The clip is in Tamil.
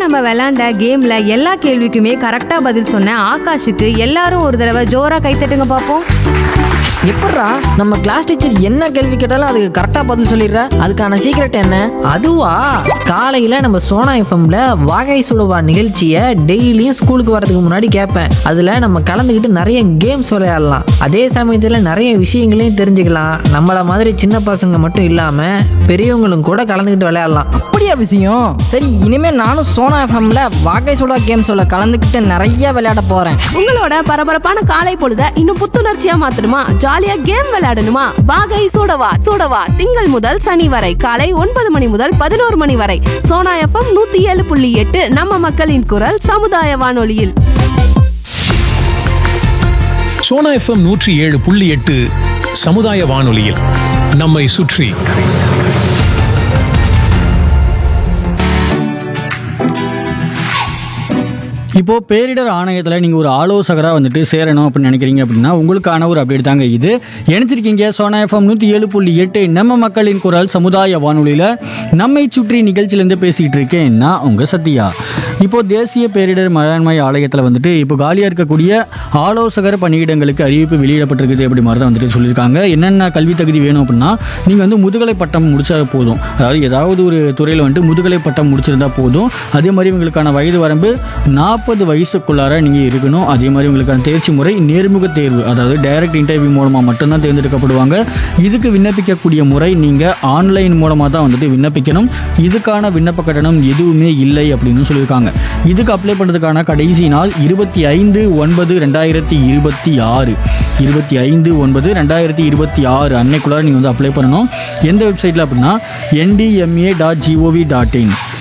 நம்ம விளையாண்ட கேம்ல எல்லா கேள்விக்குமே கரெக்டா பதில் சொன்ன ஆகாஷுக்கு எல்லாரும் ஒரு தடவை ஜோரா கைத்தட்டுங்க பார்ப்போம் எப்பட்றா நம்ம கிளாஸ் டீச்சர் என்ன கேள்வி கேட்டாலும் அதுக்கு கரெக்டாக பதில் சொல்லிடுற அதுக்கான சீக்ரெட் என்ன அதுவா காலையில் நம்ம சோனா எஃப்எம்ல வாகை சுடுவா நிகழ்ச்சியை டெய்லியும் ஸ்கூலுக்கு வரதுக்கு முன்னாடி கேட்பேன் அதில் நம்ம கலந்துக்கிட்டு நிறைய கேம்ஸ் விளையாடலாம் அதே சமயத்தில் நிறைய விஷயங்களையும் தெரிஞ்சுக்கலாம் நம்மள மாதிரி சின்ன பசங்க மட்டும் இல்லாமல் பெரியவங்களும் கூட கலந்துக்கிட்டு விளையாடலாம் அப்படியா விஷயம் சரி இனிமே நானும் சோனா எஃப்எம்ல வாகை சுடா கேம் சொல்ல கலந்துக்கிட்டு நிறைய விளையாட போறேன் உங்களோட பரபரப்பான காலை பொழுத இன்னும் புத்துணர்ச்சியா மாத்தணுமா ஜாலியா கேம் விளையாடணுமா வாகை சூடவா சூடவா திங்கள் முதல் சனி வரை காலை ஒன்பது மணி முதல் பதினோரு மணி வரை சோனா எஃப்எம் நூத்தி ஏழு புள்ளி எட்டு நம்ம மக்களின் குரல் சமுதாய வானொலியில் சோனா எஃப்எம் நூற்றி ஏழு புள்ளி எட்டு சமுதாய வானொலியில் நம்மை சுற்றி இப்போ பேரிடர் ஆணையத்தில் நீங்கள் ஒரு ஆலோசகராக வந்துட்டு சேரணும் அப்படின்னு நினைக்கிறீங்க அப்படின்னா உங்களுக்கான ஒரு அப்டேட் தாங்க இது இணைச்சிருக்கீங்க சோனா எஃப்எம் நூற்றி ஏழு புள்ளி எட்டு நம்ம மக்களின் குரல் சமுதாய வானொலியில் நம்மை சுற்றி நிகழ்ச்சியிலேருந்து பேசிக்கிட்டு இருக்கேன் நான் உங்கள் சத்யா இப்போ தேசிய பேரிடர் மேலாண்மை ஆலயத்தில் வந்துட்டு இப்போ காலியாக இருக்கக்கூடிய ஆலோசகர் பணியிடங்களுக்கு அறிவிப்பு வெளியிடப்பட்டிருக்குது அப்படி மாதிரி தான் வந்துட்டு சொல்லியிருக்காங்க என்னென்ன கல்வி தகுதி வேணும் அப்படின்னா நீங்கள் வந்து முதுகலை பட்டம் முடிச்சா போதும் அதாவது ஏதாவது ஒரு துறையில் வந்துட்டு முதுகலை பட்டம் முடிச்சிருந்தா போதும் அதே மாதிரி உங்களுக்கான வயது வரம்பு நாற்பது வயசுக்குள்ளார நீங்கள் இருக்கணும் அதே மாதிரி உங்களுக்கான தேர்ச்சி முறை நேர்முக தேர்வு அதாவது டைரக்ட் இன்டர்வியூ மூலமாக மட்டும்தான் தேர்ந்தெடுக்கப்படுவாங்க இதுக்கு விண்ணப்பிக்கக்கூடிய முறை நீங்கள் ஆன்லைன் மூலமாக தான் வந்துட்டு விண்ணப்பிக்கணும் இதுக்கான விண்ணப்ப கட்டணம் எதுவுமே இல்லை அப்படின்னு சொல்லியிருக்காங்க இதுக்கு அப்ளை பண்ணுறதுக்கான கடைசி நாள் இருபத்தி ஐந்து ஒன்பது ரெண்டாயிரத்தி இருபத்தி ஆறு இருபத்தி ஐந்து ஒன்பது ரெண்டாயிரத்தி இருபத்தி ஆறு அன்னைக்குள்ளார நீங்கள் வந்து அப்ளை பண்ணணும் எந்த வெப்சைட்டில் அப்படின்னா என்டிஎம்ஏ டாட் ஜிஓவி டாட் இன்